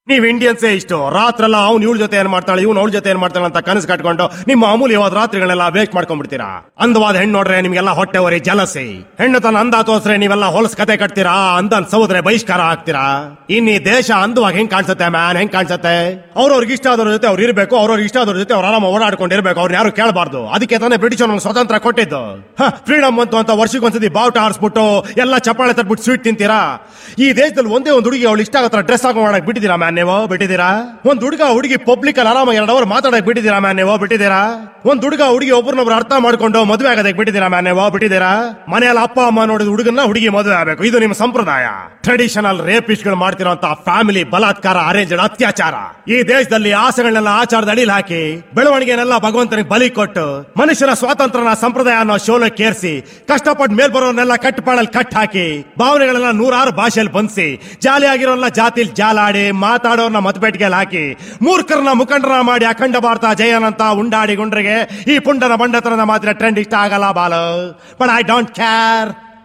ನೀವ್ ಇಂಡಿಯನ್ಸೇ ಇಷ್ಟು ರಾತ್ರೆಲ್ಲ ಅವ್ನು ಇವಳ ಜೊತೆ ಏನ್ ಮಾಡ್ತಾಳೆ ಇವ್ನು ಅವಳ ಜೊತೆ ಏನ್ ಮಾಡ್ತಾಳೆ ಅಂತ ಕನಸು ಕಟ್ಕೊಂಡು ನಿಮ್ಮ ಅಮೂಲ್ಯವಾದ ರಾತ್ರಿಗಳನ್ನೆಲ್ಲ ವೇಸ್ಟ್ ಮಾಡ್ಕೊಂಡ್ಬಿಡ್ತೀರಾ ಅಂದವಾದ ಹೆಣ್ಣು ನೋಡ್ರೆ ನಿಮ್ಗೆಲ್ಲ ಹೊಟ್ಟೆ ಹೊರಿ ಜಲಸಿ ಹೆಣ್ಣು ತನ್ನ ಅಂದ ತೋರ್ಸ್ರೆ ನೀವೆಲ್ಲ ಹೊಲಸ್ ಕತೆ ಕಟ್ತೀರಾ ಅಂದನ್ ಸೌದ್ರೆ ಬಹಿಷ್ಕಾರ ಹಾಕ್ತೀರಾ ಇನ್ ಈ ದೇಶ ಅಂದವಾಗ ಹೆಂಗ್ ಕಾಣಿಸುತ್ತೆ ಮ್ಯಾನ್ ಹೆಂಗ್ ಕಾಣಿಸುತ್ತೆ ಅವ್ರವ್ರಿಗೆ ಇಷ್ಟ ಆದವ್ರ ಜೊತೆ ಅವ್ರು ಇರ್ಬೇಕು ಅವ್ರವ್ರಿಗೆ ಇಷ್ಟ ಆದವ್ರ ಜೊತೆ ಅವ್ರು ಆರಾಮ ಓಡಾಡ್ಕೊಂಡಿರ್ಬೇಕು ಅವ್ರು ಯಾರು ಕೇಳಬಾರ್ದು ಅದಕ್ಕೆ ತಾನೇ ಬ್ರಿಟಿಷ್ ನಮ್ಗೆ ಸ್ವತಂತ್ರ ಕೊಟ್ಟಿದ್ದು ಫ್ರೀಡಮ್ ಬಂತು ಅಂತ ವರ್ಷಕ್ಕೊಂದ್ಸತಿ ಬಾವುಟ ಆರಿಸ್ಬಿಟ್ಟು ಎಲ್ಲ ಚಪ್ಪಾಳೆ ತಟ್ಬಿಟ್ಟು ಸ್ವೀಟ್ ತಿಂತೀರಾ ಈ ದೇಶದಲ್ಲಿ ಒಂದೇ ಒಂದು ಹುಡುಗಿ ಅವಳು ಇಷ್ಟ ಆಗತ್ರ ಡ್ರೆಸ್ ಹಾಕೋ ಮಾಡಕ್ ಬಿಟ್ಟಿದ್ದೀರಾ ಮ್ಯಾನ್ ನೀವು ಬಿಟ್ಟಿದ್ದೀರಾ ಒಂದ್ ಹುಡುಗ ಹುಡುಗಿ ಪಬ್ಲಿಕ್ ಅಲ್ಲಿ ಆರಾಮ ಎರಡು ಅವರ್ ಮಾತಾಡಕ್ ಬಿಟ್ಟಿದ್ದೀರಾ ಮ್ಯಾನ್ ನೀವು ಬಿಟ್ಟಿದ್ದೀರಾ ಒಂದ್ ಹುಡುಗ ಹುಡುಗಿ ಒಬ್ರನ್ನೊಬ್ರು ಅರ್ಥ ಮಾಡ್ಕೊಂಡು ಮದುವೆ ಆಗೋದಕ್ಕೆ ಬಿಟ್ಟಿದ್ದೀರಾ ಮ್ಯಾನ್ ನೀವು ಬಿಟ್ಟಿದ್ದೀರಾ ಮನೆಯಲ್ಲಿ ಅಪ್ಪ ಅಮ್ಮ ನೋಡಿದ ಹುಡುಗನ್ನ ಹುಡುಗಿ ಮದುವೆ ಆಗಬೇಕು ಇದು ನಿಮ್ಮ ಸಂಪ್ರದಾಯ ಟ್ರೆಡಿಷನಲ್ ರೇಪಿಸ್ಟ್ಗಳು ಮಾಡ್ತಿರೋಂತ ಫ್ಯಾಮಿಲಿ ಬಲಾತ್ಕಾರ ಅರೇಂಜ್ ಅತ್ಯಾಚಾರ ಈ ದೇಶದಲ್ಲಿ ಆಸೆಗಳನ್ನೆಲ್ಲ ಆಚಾರದ ಅಡಿಲ್ ಹಾಕಿ ಬೆಳವಣಿಗೆನೆಲ್ಲ ಭಗವಂತನಿಗೆ ಬಲಿ ಕೊಟ್ಟು ಮನುಷ್ಯನ ಸ್ವಾತಂತ್ರ್ಯನ ಸಂಪ್ರದಾಯ ಅನ್ನೋ ಶೋಲಕ್ಕೆ ಏರ್ಸಿ ಕಷ್ಟಪಟ್ಟು ಮೇಲ್ ಬರೋರ್ನೆಲ್ಲ ಕಟ್ಟಪಾಡಲ್ಲಿ ಕಟ್ ಹಾಕಿ ಭಾವನೆಗಳೆಲ್ಲ ನೂರಾರು ಭಾಷೆಯಲ್ಲಿ ಬಂದಿಸಿ ಜಾಲಿಯಾಗಿರೋಲ್ಲ ಜಾತಿಲ್ ಜಾಲಾಡಿ ಮಾತಾಡೋರ್ನ ಮತಪೇಟಿಗೆಯಲ್ಲಿ ಹಾಕಿ ಮೂರ್ಖರನ್ನ ಮುಖಂಡರ ಮಾಡಿ ಅಖಂಡ ಭಾರತ ಜಯನಂತ ಉಂಡಾಡಿ ಗುಂಡ್ರಿಗೆ ಈ ಪುಂಡನ ಬಂಡತನದ ಮಾತ್ರ ಟ್ರೆಂಡ್ ಇಷ್ಟ ಆಗಲ್ಲ Balu but I don't care